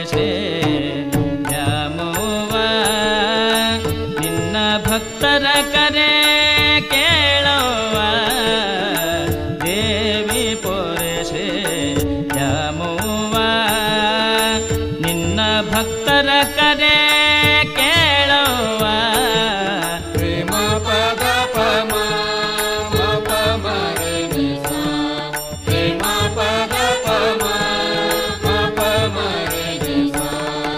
ಪೊರೆಶೆ ದ್ಯಾಮವ್ವ ನಿನ್ನ ಭಕ್ತರ ಕರೆ ಕೇಳವ್ವ ದೇವಿ ಪೊರೆಶೆ ದ್ಯಾಮವ್ವ ನಿನ್ನ ಭಕ್ತರ ಕರೆ ಕೇಳವ್ವ ಪ್ರೇಮ ಪದ ಪಮ ಮ ಪಮ ರೆ ನಿ ಸಾ ಪ್ರೇಮ ಪದ ಪಮ ಮ ಪಮ ರೆ ನಿ ಸಾ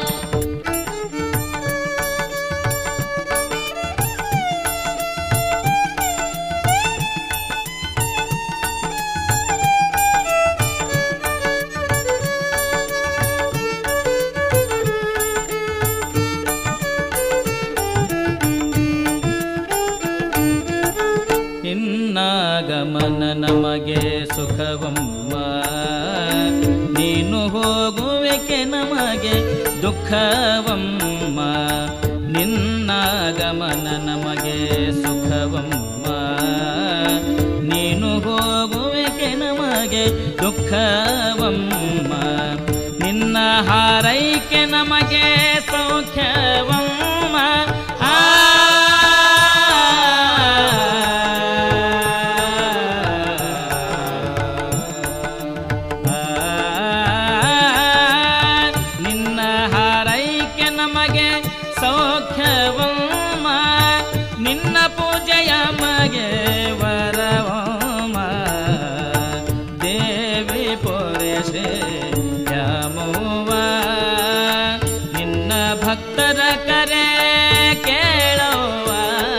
ನಿನ್ನಾಗಮನ ನಮಗೆ ಸುಖವಮ್ಮ ನೀನು ಹೋಗುವಿಕೆ ನಮಗೆ ದುಃಖವಮ್ಮ ನಿನ್ನಾಗಮನ ನಮಗೆ ಸುಖವಮ್ಮ ನೀನು ಹೋಗುವಿಕೆ ನಮಗೆ ದುಃಖವಮ್ಮ ನಿನ್ನ ಹಾರೈಕೆ ನಮಗೆ ಸೌಖ್ಯವಮ್ಮ ಆ ನಿನ್ನ ಹಾರೈಕೆ ನಮಗೆ ಸೌಖ್ಯವಮ್ಮ ನಿನ್ನ ಪೂಜೆಯ ಮಗೆ ವರವಮ್ಮ ದೇವಿ ಪೊರೆಶೆ ಯಾಮವ್ವ ನಿನ್ನ ಭಕ್ತರ ಕರೆ ಕೇಳವ್ವ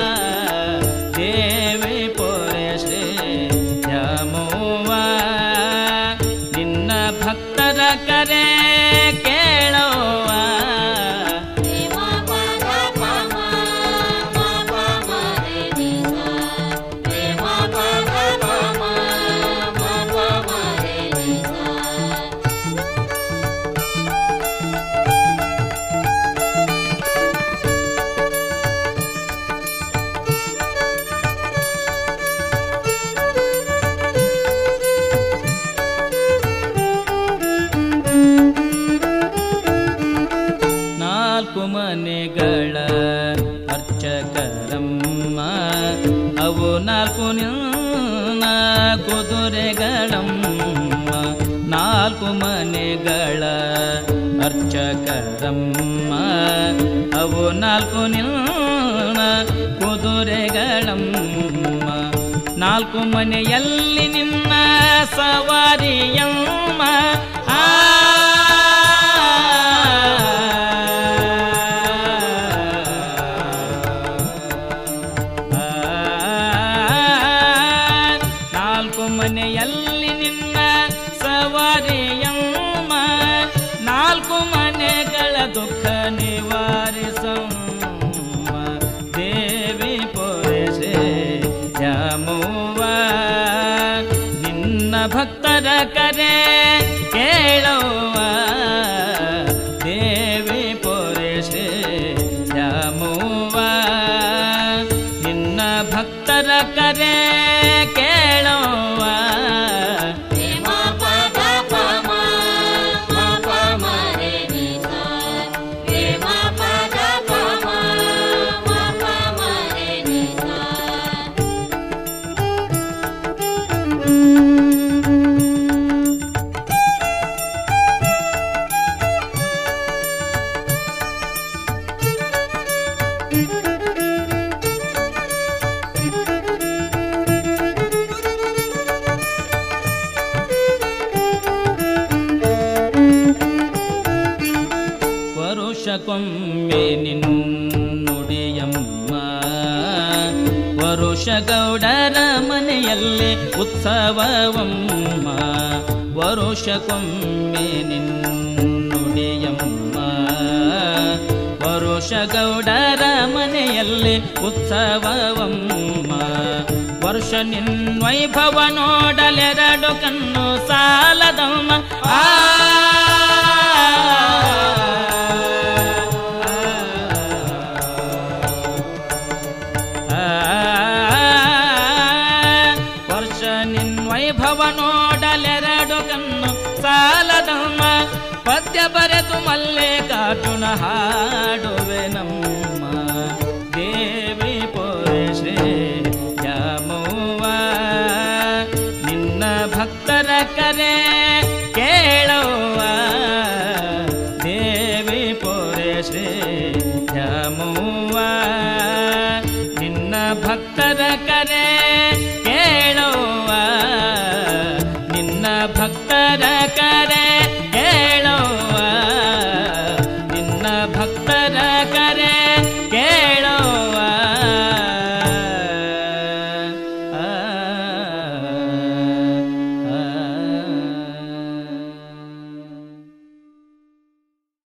ದೇವಿ ಪೊರೆಶೆ ಯಾಮವ್ವ ನಿನ್ನ ಭಕ್ತರ ಕರೆ ಕೇಳವ್ವ ಪ್ರೇಮ ಪದ ಪಮ ಮ ಪಮ ರೆ ನಿ ಸಾ ಪ್ರೇಮ ಪದ ಪಮ ಮ ಪಮ ರೆ ನಿ ಸಾ ನಾಲ್ಕು ಮನೆಗಳ ಅರ್ಚಕರಮ್ಮ ಅವು ನಾಲ್ಕು ನಿನ್ನ ಕುದುರೆಗಳಮ್ಮ ನಾಲ್ಕು ಮನೆಗಳ ಅರ್ಚಕರಮ್ಮ ಅವು ನಾಲ್ಕು ನಿನ್ನ ಕುದುರೆಗಳಮ್ಮ ನಾಲ್ಕು ಮನೆಯಲ್ಲಿ ನಿನ್ನ ಸವಾರಿಯಮ್ಮ ಆ ನಾಲ್ಕು ಮನೆಯಲ್ಲಿ ನಿನ್ನ ಸವಾರಿಯಮ್ಮ ನಾಲ್ಕು ಮನೆಗಳ ದುಃಖ ನಿವಾರಿಸಮ್ಮ ದೇವಿ ಪೊರೆಸೆ ಯಾಮವ್ವ ನಿನ್ನ ಭಕ್ತರ ಕರೆ ಕೇಳವ್ವ ದೇವಿ ಪೊರೆಸೆ ಯಾಮವ್ವ ನಿನ್ನ ಭಕ್ತರ ಕರೆ ಕೇಳವ್ವ ಪ್ರೇಮ ಪದ ಪಮ ಮ ಪಮ ರೆ ನಿ ಸಾ ಪ್ರೇಮ ಪದ ಪಮ ಮ ಪಮ ರೆ ನಿ ಸಾ ವರುಷಕ್ಕೊಮ್ಮೆ ನಿನ್ನುಡಿಯಮ್ಮ ವರುಷ ಗೌಡರ ಮನೆಯಲ್ಲಿ ಉತ್ಸವವಮ್ಮ ವರುಷಕ್ಕೊಮ್ಮೆ ನಿನ್ನುಡಿಯಮ್ಮ ವರುಷ ಗೌಡರ ಮನೆಯಲ್ಲಿ ಉತ್ಸವವಮ್ಮ ವರ್ಷ ನಿನ್ ವೈಭವ ನೋಡಲೆರಡು ಕಣ್ಣು ಸಾಲದಮ್ಮ ಆ ವರ್ಷ ನಿನ್ ವೈಭವ ನೋಡಲೆರಡು ಕಣ್ಣು ಸಾಲದಮ್ಮ ಪದ್ಯ ಬರೆದು ಮಲ ಮಲ್ಲಿಕಾರ್ಜುನ ಹಾಡುವೆ ನಮ್ಮ ದೇವಿ ಪೋರೆ ಶ್ರೀ ಯಾಮವ್ವ ನಿನ್ನ ಭಕ್ತರ ಕರೆ ಕೇಳವ್ವ ದೇವಿ ಪೋರೆ ಶ್ರೀ ಯಾಮವ್ವ ನಿನ್ನ ಭಕ್ತರ ಕರೆ ಕೇಳವ್ವ ನಿನ್ನ ಭಕ್ತರ ಕರೆ